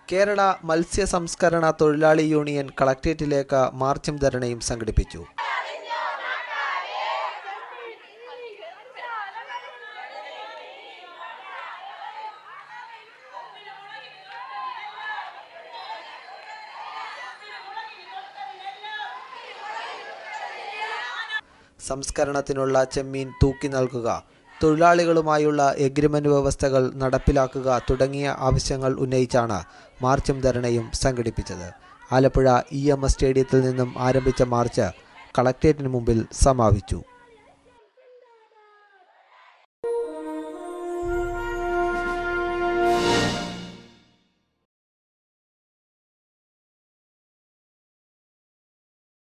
കേരള മത്സ്യ സംസ്കരണ തൊഴിലാളി യൂണിയൻ കളക്ട്രേറ്റിലേക്ക് മാർച്ചും ധരണയും സംഘടിപ്പിച്ചു സംസ്കരണത്തിനുള്ള ചെമ്മീൻ തൂക്കി നൽകുക തൊഴിലാളികളുമായുള്ള എഗ്രിമെന്റ് വ്യവസ്ഥകൾ നടപ്പിലാക്കുക തുടങ്ങിയ ആവശ്യങ്ങൾ ഉന്നയിച്ചാണ് മാർച്ചും ധരണയും സംഘടിപ്പിച്ചത് ആലപ്പുഴ ഇ എം എസ് സ്റ്റേഡിയത്തിൽ നിന്നും ആരംഭിച്ച മാർച്ച് കളക്ട്രേറ്റിന് മുമ്പിൽ സമാപിച്ചു